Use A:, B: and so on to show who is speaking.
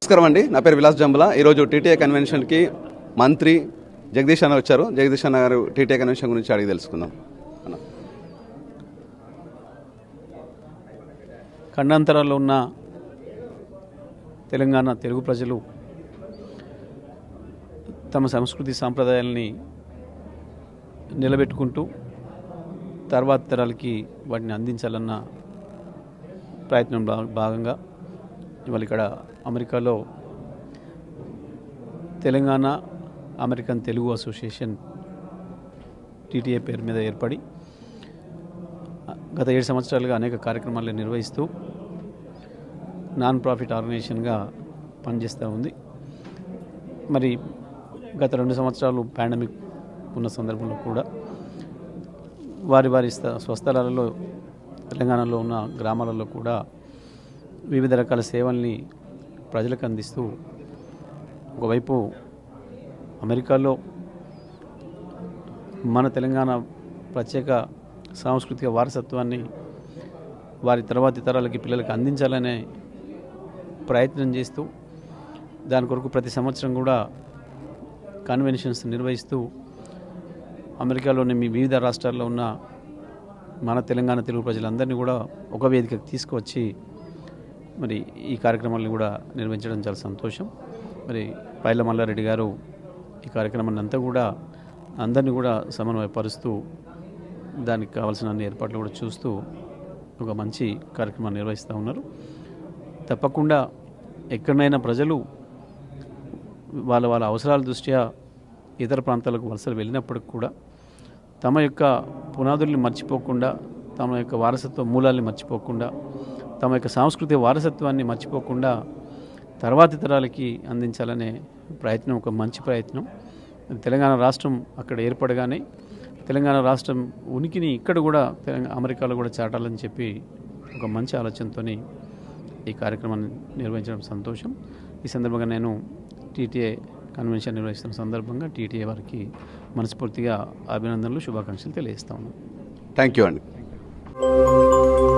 A: నమస్కారం అండి నా పేరు విలాస్ జంబుల ఈరోజు టీటీఏ కన్వెన్షన్కి మంత్రి జగదీష్ అన్న వచ్చారు జగదీష్ అన్న గారు టీటీఏ కన్వెన్షన్ గురించి అడిగి తెలుసుకుందాం అన్న
B: ఖండాంతరాల్లో ఉన్న తెలంగాణ తెలుగు ప్రజలు తమ సంస్కృతి సాంప్రదాయాల్ని నిలబెట్టుకుంటూ తర్వాత తరాలకి వాటిని అందించాలన్న ప్రయత్నం భా- భాగంగా ఇవాళ ఇక్కడ అమెరికాలో Telangana American Telugu association TTA పేరు మీద ఏర్పడి గత ఏడు సంవత్సరాలుగా అనేక కార్యక్రమాలు నిర్వహిస్తూ నాన్ ప్రాఫిట్ ఆర్గనైజేషన్గా పనిచేస్తూ ఉంది మరి గత రెండు సంవత్సరాలు పాండమిక్ ఉన్న సందర్భంలో కూడా వారి వారి స్థ- స్వస్థలాలలో తెలంగాణలో ఉన్న గ్రామాలలో కూడా వివిధ రకాల సేవల్ని ప్రజలకు అందిస్తూ ఒకవైపు అమెరికాలో మన తెలంగాణ ప్రత్యేక సాంస్కృతిక వారసత్వాన్ని వారి తర్వాతి తరాలకి పిల్లలకి అందించాలనే ప్రయత్నం చేస్తూ దాని కొరకు ప్రతి సంవత్సరం కూడా కన్వెన్షన్స్ నిర్వహిస్తూ అమెరికాలోని మీ వివిధ రాష్ట్రాల్లో ఉన్న మన తెలంగాణ తెలుగు ప్రజలందరినీ కూడా ఒక వేదికకు తీసుకువచ్చి మరి ఈ కార్యక్రమాలను కూడా నిర్వహించడం చాలా సంతోషం మరి పైల మల్లారెడ్డి గారు ఈ కార్యక్రమాన్ని అంతా కూడా అందరినీ కూడా సమన్వయపరుస్తూ దానికి కావాల్సిన అన్ని ఏర్పాట్లు కూడా చూస్తూ ఒక మంచి కార్యక్రమాన్ని నిర్వహిస్తూ ఉన్నారు తప్పకుండా ఎక్కడైనా ప్రజలు వాళ్ళ వాళ్ళ అవసరాల దృష్ట్యా ఇతర ప్రాంతాలకు వలసలు వెళ్ళినప్పటికి కూడా తమ యొక్క పునాదుల్ని మర్చిపోకుండా తమ యొక్క వారసత్వ మూలాల్ని మర్చిపోకుండా తమ యొక్క సాంస్కృతిక వారసత్వాన్ని మర్చిపోకుండా తర్వాతి తరాలకి అందించాలనే ప్రయత్నం ఒక మంచి ప్రయత్నం తెలంగాణ రాష్ట్రం అక్కడ ఏర్పడగానే తెలంగాణ రాష్ట్రం ఉనికిని ఇక్కడ కూడా తెలంగాణ అమెరికాలో కూడా చాటాలని చెప్పి ఒక మంచి ఆలోచనతోని ఈ కార్యక్రమాన్ని నిర్వహించడం సంతోషం ఈ సందర్భంగా నేను టీటీఏ కన్వెన్షన్ నిర్వహిస్తున్న సందర్భంగా టీటీఏ వారికి మనస్ఫూర్తిగా అభినందనలు శుభాకాంక్షలు తెలియజేస్తా ఉన్నాను
A: థ్యాంక్ యూ అండి